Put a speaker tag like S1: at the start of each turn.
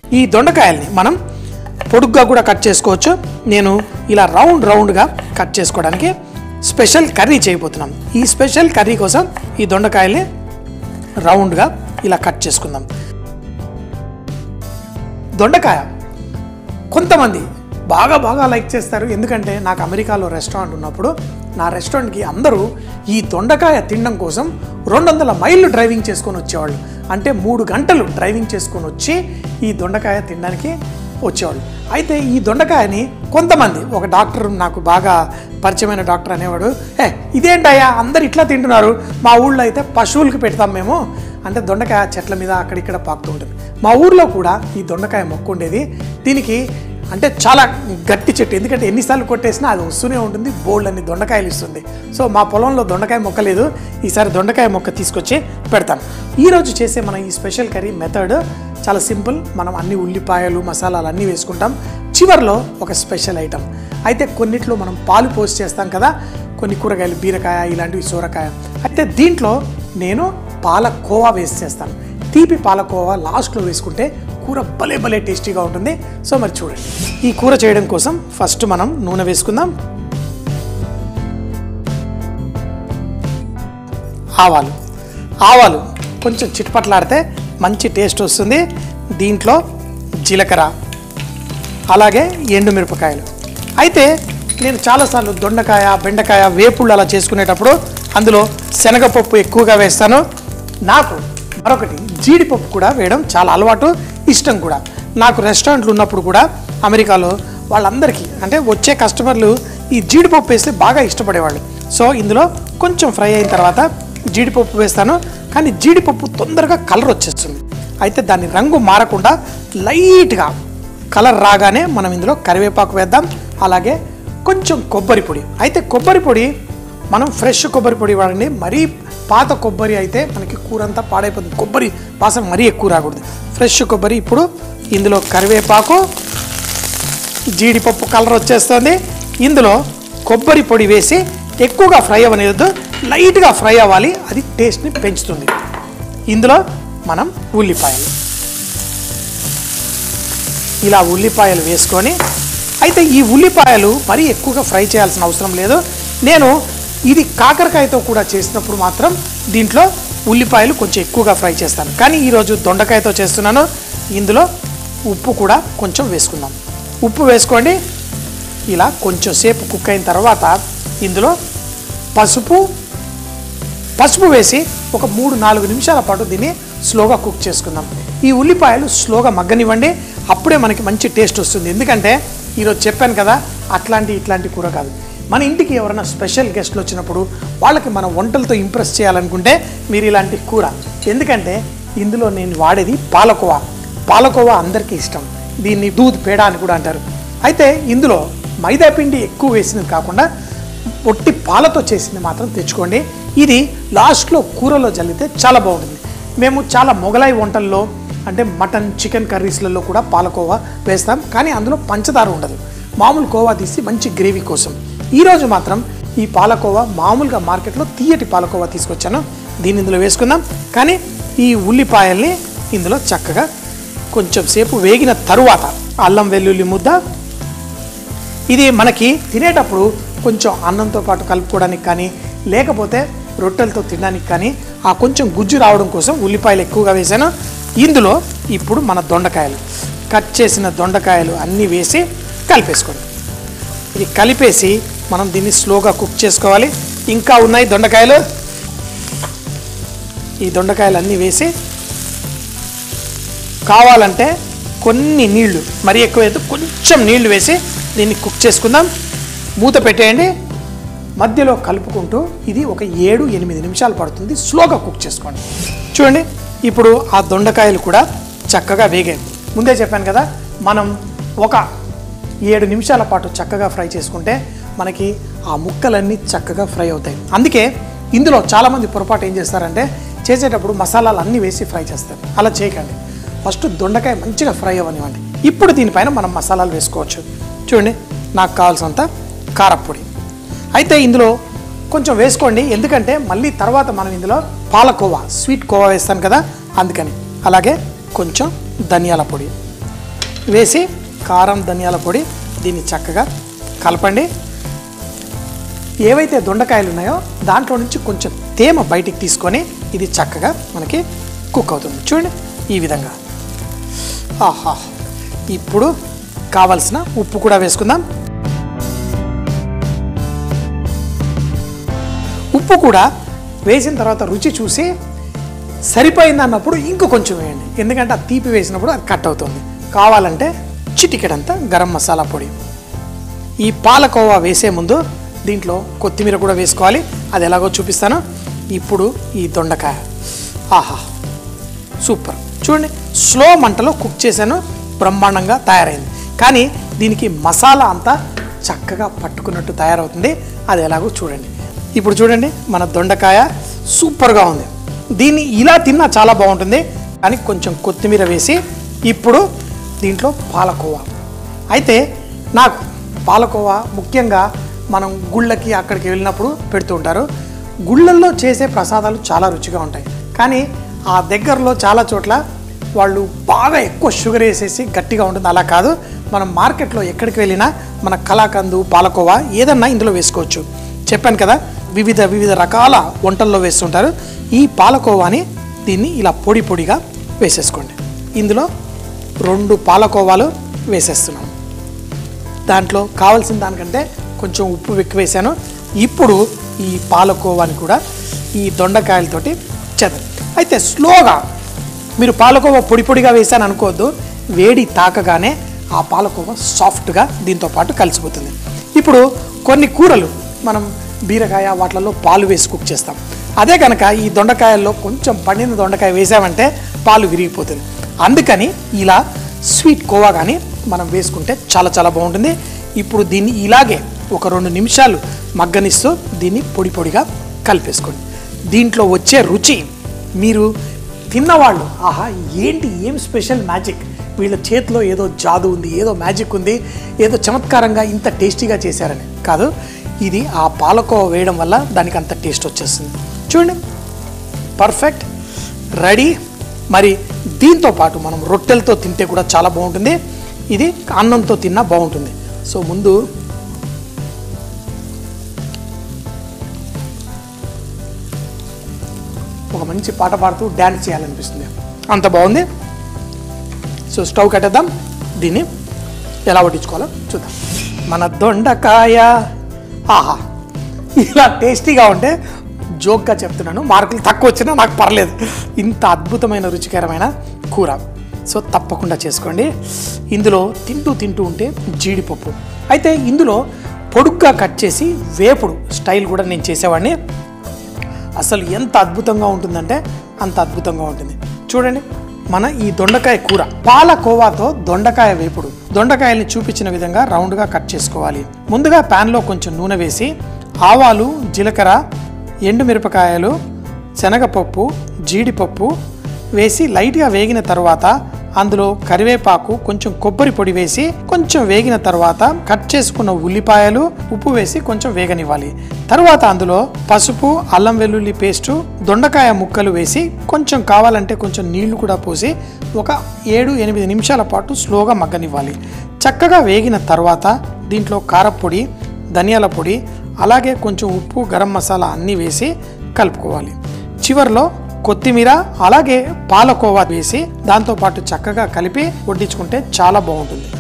S1: ఈ దొండకాయల్ని మనం పొడుగ్గా కూడా కట్ చేసుకోవచ్చు నేను ఇలా రౌండ్ రౌండ్గా కట్ చేసుకోవడానికి స్పెషల్ కర్రీ చేయబోతున్నాం ఈ స్పెషల్ కర్రీ కోసం ఈ దొండకాయల్ని రౌండ్గా ఇలా కట్ చేసుకుందాం దొండకాయ కొంతమంది బాగా బాగా లైక్ చేస్తారు ఎందుకంటే నాకు అమెరికాలో రెస్టారెంట్ ఉన్నప్పుడు నా రెస్టారెంట్కి అందరూ ఈ దొండకాయ తినడం కోసం రెండు వందల మైళ్ళు డ్రైవింగ్ చేసుకొని వచ్చేవాళ్ళు అంటే మూడు గంటలు డ్రైవింగ్ చేసుకొని వచ్చి ఈ దొండకాయ తినడానికి వచ్చేవాళ్ళు అయితే ఈ దొండకాయని కొంతమంది ఒక డాక్టర్ నాకు బాగా పరిచయమైన డాక్టర్ అనేవాడు ఏ ఇదేంటయ్యా అందరు ఇట్లా తింటున్నారు మా ఊళ్ళో అయితే పశువులకి పెడతాం మేము అంటే దొండకాయ చెట్ల మీద అక్కడిక్కడ పాకుతూ ఉంటుంది మా ఊర్లో కూడా ఈ దొండకాయ మొక్క ఉండేది దీనికి అంటే చాలా గట్టి చెట్టు ఎందుకంటే ఎన్నిసార్లు కొట్టేసినా అది వస్తూనే ఉంటుంది బోల్డ్ అన్ని దొండకాయలు ఇస్తుంది సో మా పొలంలో దొండకాయ మొక్క లేదు ఈసారి దొండకాయ మొక్క తీసుకొచ్చి పెడతాను ఈరోజు చేసే మన ఈ స్పెషల్ కర్రీ మెథడ్ చాలా సింపుల్ మనం అన్ని ఉల్లిపాయలు మసాలాలు అన్నీ వేసుకుంటాం చివర్లో ఒక స్పెషల్ ఐటమ్ అయితే కొన్నిట్లో మనం పాలు పోసి చేస్తాం కదా కొన్ని కూరగాయలు బీరకాయ ఇలాంటివి సోరకాయ అయితే దీంట్లో నేను పాలకోవా వేసి చేస్తాను తీపి పాలకోవా లాస్ట్లో వేసుకుంటే కూర భలే భలే టేస్టీగా ఉంటుంది సో మరి చూడండి ఈ కూర చేయడం కోసం ఫస్ట్ మనం నూనె వేసుకుందాం ఆవాలు ఆవాలు కొంచెం చిట్పట్లాడితే మంచి టేస్ట్ వస్తుంది దీంట్లో జీలకర్ర అలాగే ఎండుమిరపకాయలు అయితే నేను చాలాసార్లు దొండకాయ బెండకాయ వేపుళ్ళు అలా చేసుకునేటప్పుడు అందులో శనగపప్పు ఎక్కువగా వేస్తాను నాకు మరొకటి జీడిపప్పు కూడా వేయడం చాలా అలవాటు ఇష్టం కూడా నాకు రెస్టారెంట్లు ఉన్నప్పుడు కూడా అమెరికాలో వాళ్ళందరికీ అంటే వచ్చే కస్టమర్లు ఈ జీడిపప్పు వేస్తే బాగా ఇష్టపడేవాళ్ళు సో ఇందులో కొంచెం ఫ్రై అయిన తర్వాత జీడిపప్పు వేస్తాను కానీ జీడిపప్పు తొందరగా కలర్ వచ్చేస్తుంది అయితే దాని రంగు మారకుండా లైట్గా కలర్ రాగానే మనం ఇందులో కరివేపాకు వేద్దాం అలాగే కొంచెం కొబ్బరి పొడి అయితే కొబ్బరి పొడి మనం ఫ్రెష్ కొబ్బరి పొడి వాడండి మరీ పాత కొబ్బరి అయితే మనకి కూర అంతా పాడైపోతుంది కొబ్బరి వాసన మరీ ఎక్కువ రాకూడదు ఫ్రెష్ కొబ్బరి ఇప్పుడు ఇందులో కరివేపాకు జీడిపప్పు కలర్ వచ్చేస్తుంది ఇందులో కొబ్బరి పొడి వేసి ఎక్కువగా ఫ్రై అవ్వలేదు లైట్గా ఫ్రై అవ్వాలి అది టేస్ట్ని పెంచుతుంది ఇందులో మనం ఉల్లిపాయలు ఇలా ఉల్లిపాయలు వేసుకొని అయితే ఈ ఉల్లిపాయలు మరీ ఎక్కువగా ఫ్రై చేయాల్సిన అవసరం లేదు నేను ఇది కాకరకాయతో కూడా చేసినప్పుడు మాత్రం దీంట్లో ఉల్లిపాయలు కొంచెం ఎక్కువగా ఫ్రై చేస్తాను కానీ ఈరోజు దొండకాయతో చేస్తున్నాను ఇందులో ఉప్పు కూడా కొంచెం వేసుకుందాం ఉప్పు వేసుకోండి ఇలా కొంచెం సేపు కుక్ అయిన తర్వాత ఇందులో పసుపు పసుపు వేసి ఒక మూడు నాలుగు నిమిషాల పాటు దీన్ని స్లోగా కుక్ చేసుకుందాం ఈ ఉల్లిపాయలు స్లోగా మగ్గనివ్వండి అప్పుడే మనకి మంచి టేస్ట్ వస్తుంది ఎందుకంటే ఈరోజు చెప్పాను కదా అట్లాంటి ఇట్లాంటి కూర కాదు మన ఇంటికి ఎవరైనా స్పెషల్ గెస్ట్లు వచ్చినప్పుడు వాళ్ళకి మన వంటలతో ఇంప్రెస్ చేయాలనుకుంటే మీరు ఇలాంటి కూర ఎందుకంటే ఇందులో నేను వాడేది పాలకోవా పాలకోవా అందరికీ ఇష్టం దీన్ని దూద్ పేడ అని కూడా అంటారు అయితే ఇందులో మైదా పిండి ఎక్కువ వేసినది కాకుండా పొట్టి పాలతో చేసింది మాత్రం తెచ్చుకోండి ఇది లాస్ట్లో కూరలో జల్లితే చాలా బాగుంటుంది మేము చాలా మొగలాయి వంటల్లో అంటే మటన్ చికెన్ కర్రీస్లలో కూడా పాలకోవా వేస్తాం కానీ అందులో పంచదార ఉండదు మామూలు కోవా తీసి మంచి గ్రేవీ కోసం ఈరోజు మాత్రం ఈ పాలకోవా మామూలుగా మార్కెట్లో తీయటి పాలకోవా తీసుకొచ్చాను దీన్ని ఇందులో వేసుకుందాం కానీ ఈ ఉల్లిపాయల్ని ఇందులో చక్కగా కొంచెం సేపు వేగిన తరువాత అల్లం వెల్లుల్లి ముద్ద ఇది మనకి తినేటప్పుడు కొంచెం అన్నంతో పాటు కలుపుకోవడానికి కానీ లేకపోతే రొట్టెలతో తినడానికి కానీ ఆ కొంచెం గుజ్జు రావడం కోసం ఉల్లిపాయలు ఎక్కువగా వేసాను ఇందులో ఇప్పుడు మన దొండకాయలు కట్ చేసిన దొండకాయలు అన్నీ వేసి కలిపేసుకోండి ఇది కలిపేసి మనం దీన్ని స్లోగా కుక్ చేసుకోవాలి ఇంకా ఉన్నాయి దొండకాయలు ఈ దొండకాయలు అన్నీ వేసి కావాలంటే కొన్ని నీళ్లు మరీ ఎక్కువైతే కొంచెం నీళ్లు వేసి దీన్ని కుక్ చేసుకుందాం మూత పెట్టేయండి మధ్యలో కలుపుకుంటూ ఇది ఒక ఏడు ఎనిమిది నిమిషాలు పడుతుంది స్లోగా కుక్ చేసుకోండి చూడండి ఇప్పుడు ఆ దొండకాయలు కూడా చక్కగా వేగాయి ముందే చెప్పాను కదా మనం ఒక ఏడు నిమిషాల పాటు చక్కగా ఫ్రై చేసుకుంటే మనకి ఆ ముక్కలన్నీ చక్కగా ఫ్రై అవుతాయి అందుకే ఇందులో చాలామంది పొరపాటు ఏం చేస్తారంటే చేసేటప్పుడు మసాలాలు అన్నీ వేసి ఫ్రై చేస్తారు అలా చేయకండి ఫస్ట్ దొండకాయ మంచిగా ఫ్రై అవ్వనివ్వండి ఇప్పుడు దీనిపైన మనం మసాలాలు వేసుకోవచ్చు చూడండి నాకు కావాల్సినంత కారప్పొడి అయితే ఇందులో కొంచెం వేసుకోండి ఎందుకంటే మళ్ళీ తర్వాత మనం ఇందులో పాలకోవా స్వీట్ కోవా వేస్తాను కదా అందుకని అలాగే కొంచెం ధనియాల పొడి వేసి కారం ధనియాల పొడి దీన్ని చక్కగా కలపండి ఏవైతే దొండకాయలు ఉన్నాయో దాంట్లో నుంచి కొంచెం తేమ బయటికి తీసుకొని ఇది చక్కగా మనకి కుక్ అవుతుంది చూడండి ఈ విధంగా ఆహా ఇప్పుడు కావలసిన ఉప్పు కూడా వేసుకుందాం ఉప్పు కూడా వేసిన తర్వాత రుచి చూసి సరిపోయింది అన్నప్పుడు ఇంకో కొంచెం వేయండి ఎందుకంటే ఆ తీపి వేసినప్పుడు అది కట్ అవుతుంది కావాలంటే చిటికెడంతా గరం మసాలా పొడి ఈ పాలకోవా వేసే ముందు దీంట్లో కొత్తిమీర కూడా వేసుకోవాలి అది ఎలాగో చూపిస్తాను ఇప్పుడు ఈ దొండకాయ ఆహా సూపర్ చూడండి స్లో మంటలో కుక్ చేశాను బ్రహ్మాండంగా తయారైంది కానీ దీనికి మసాలా అంతా చక్కగా పట్టుకున్నట్టు తయారవుతుంది అది ఎలాగో చూడండి ఇప్పుడు చూడండి మన దొండకాయ సూపర్గా ఉంది దీన్ని ఇలా తిన్నా చాలా బాగుంటుంది కానీ కొంచెం కొత్తిమీర వేసి ఇప్పుడు దీంట్లో పాలకోవా అయితే నాకు పాలకోవా ముఖ్యంగా మనం గుళ్ళకి అక్కడికి వెళ్ళినప్పుడు పెడుతూ ఉంటారు గుళ్ళల్లో చేసే ప్రసాదాలు చాలా రుచిగా ఉంటాయి కానీ ఆ దగ్గరలో చాలా చోట్ల వాళ్ళు బాగా ఎక్కువ షుగర్ వేసేసి గట్టిగా ఉంటుంది అలా కాదు మనం మార్కెట్లో ఎక్కడికి వెళ్ళినా మన కలాకందు పాలకోవా ఏదన్నా ఇందులో వేసుకోవచ్చు చెప్పాను కదా వివిధ వివిధ రకాల వంటల్లో వేస్తుంటారు ఈ పాలకోవాని దీన్ని ఇలా పొడి పొడిగా వేసేసుకోండి ఇందులో రెండు పాలకోవాలు వేసేస్తున్నాను దాంట్లో కావాల్సిన దానికంటే కొంచెం ఉప్పు ఎక్కువ వేసాను ఇప్పుడు ఈ పాలకోవాని కూడా ఈ దొండకాయలతోటి చేద్దాం అయితే స్లోగా మీరు పాలకోవా పొడి పొడిగా వేసాను అనుకోవద్దు వేడి తాకగానే ఆ పాలకోవా సాఫ్ట్గా దీంతో పాటు కలిసిపోతుంది ఇప్పుడు కొన్ని కూరలు మనం బీరకాయ వాటిలలో పాలు వేసి కుక్ చేస్తాం అదే కనుక ఈ దొండకాయల్లో కొంచెం పండిన దొండకాయ వేసామంటే పాలు విరిగిపోతుంది అందుకని ఇలా స్వీట్ కోవా కానీ మనం వేసుకుంటే చాలా చాలా బాగుంటుంది ఇప్పుడు దీన్ని ఇలాగే ఒక రెండు నిమిషాలు మగ్గనిస్తూ దీన్ని పొడి పొడిగా కలిపేసుకోండి దీంట్లో వచ్చే రుచి మీరు తిన్నవాళ్ళు ఆహా ఏంటి ఏం స్పెషల్ మ్యాజిక్ వీళ్ళ చేతిలో ఏదో జాదు ఉంది ఏదో మ్యాజిక్ ఉంది ఏదో చమత్కారంగా ఇంత టేస్టీగా చేశారని కాదు ఇది ఆ పాలకోవ వేయడం వల్ల దానికి అంత టేస్ట్ వచ్చేస్తుంది చూడండి పర్ఫెక్ట్ రెడీ మరి దీంతో పాటు మనం రొట్టెలతో తింటే కూడా చాలా బాగుంటుంది ఇది అన్నంతో తిన్నా బాగుంటుంది సో ముందు ఒక మంచి పాట పాడుతూ డ్యాన్స్ చేయాలనిపిస్తుంది అంత బాగుంది సో స్టవ్ కట్టేద్దాం దీన్ని ఎలా వడ్డించుకోవాలో చూద్దాం మన దొండకాయ ఆహా ఇలా టేస్టీగా ఉంటే జోక్గా చెప్తున్నాను మార్కులు తక్కువ వచ్చినా నాకు పర్లేదు ఇంత అద్భుతమైన రుచికరమైన కూర సో తప్పకుండా చేసుకోండి ఇందులో తింటూ తింటూ ఉంటే జీడిపప్పు అయితే ఇందులో పొడుగ్గా కట్ చేసి వేపుడు స్టైల్ కూడా నేను చేసేవాడిని అసలు ఎంత అద్భుతంగా ఉంటుందంటే అంత అద్భుతంగా ఉంటుంది చూడండి మన ఈ దొండకాయ కూర పాలకోవాతో దొండకాయ వేపుడు దొండకాయల్ని చూపించిన విధంగా రౌండ్గా కట్ చేసుకోవాలి ముందుగా ప్యాన్లో కొంచెం నూనె వేసి ఆవాలు జీలకర్ర ఎండుమిరపకాయలు శనగపప్పు జీడిపప్పు వేసి లైట్గా వేగిన తర్వాత అందులో కరివేపాకు కొంచెం కొబ్బరి పొడి వేసి కొంచెం వేగిన తర్వాత కట్ చేసుకున్న ఉల్లిపాయలు ఉప్పు వేసి కొంచెం వేగనివ్వాలి తర్వాత అందులో పసుపు అల్లం వెల్లుల్లి పేస్టు దొండకాయ ముక్కలు వేసి కొంచెం కావాలంటే కొంచెం నీళ్లు కూడా పోసి ఒక ఏడు ఎనిమిది నిమిషాల పాటు స్లోగా మగ్గనివ్వాలి చక్కగా వేగిన తర్వాత దీంట్లో కారపొడి ధనియాల పొడి అలాగే కొంచెం ఉప్పు గరం మసాలా అన్నీ వేసి కలుపుకోవాలి చివర్లో కొత్తిమీర అలాగే పాలకోవా వేసి దాంతోపాటు చక్కగా కలిపి వడ్డించుకుంటే చాలా బాగుంటుంది